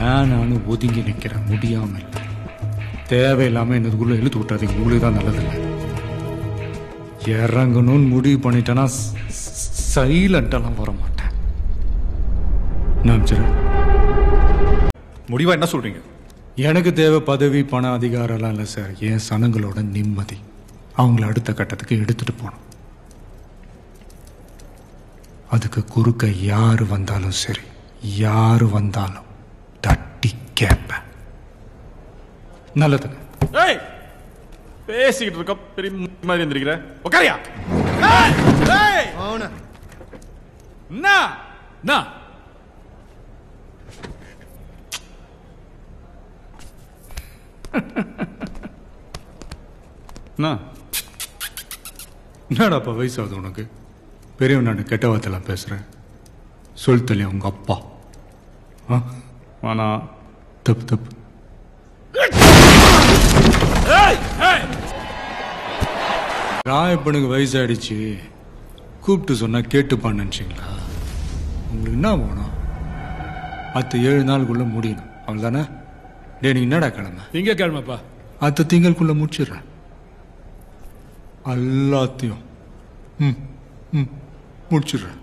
வேணான்னு ஒதுங்கி நிற்கிறேன் முடியாம இல்லை தேவையில்லாம என்னதுக்குள்ள இழுத்து விட்டாதீங்க உங்களுக்கு தான் நல்லதில்லை இறங்கணும்னு முடிவு பண்ணிட்டேன்னா சைலண்டெல்லாம் வர மாட்டேன் நான் சரி முடிவா என்ன சொல்றீங்க எனக்கு தேவை பதவி பண அதிகாரம்லாம் இல்லை சார் என் சனங்களோட நிம்மதி அவங்கள அடுத்த கட்டத்துக்கு எடுத்துட்டு போகணும் அதுக்கு குறுக்க யாரு வந்தாலும் சரி யாரு வந்தாலும் தட்டி கேட்பேன் நல்லதுங்க ஏய் பேசிக்கிட்டு இருக்க பெரிய மு- மாதிரி எந்திரிக்கிற உக்காரியா என்ன என்ன என்ன என்னடாப்பா வயசாகுது உனக்கு பெரியவன் நான் கெட்ட வார்த்தைலாம் பேசுகிறேன் சொல் தள்ளி உங்க அப்பா ஆ ஆனா தப்பு தப்பு ராயப்பனுக்கு வயசாயிடுச்சு கூப்பிட்டு சொன்னா கேட்டுப்பான்னு நினச்சிங்களா உங்களுக்கு என்ன வேணும் அத்த ஏழு நாளுக்குள்ள முடியணும் அவ்வளோதானே டே நீ என்னடா கிழமை திங்கக்கிழமைப்பா அத்த திங்களுக்குள்ள முடிச்சிடுறேன் எல்லாத்தையும் ம் ம் முடிச்சிடுறேன்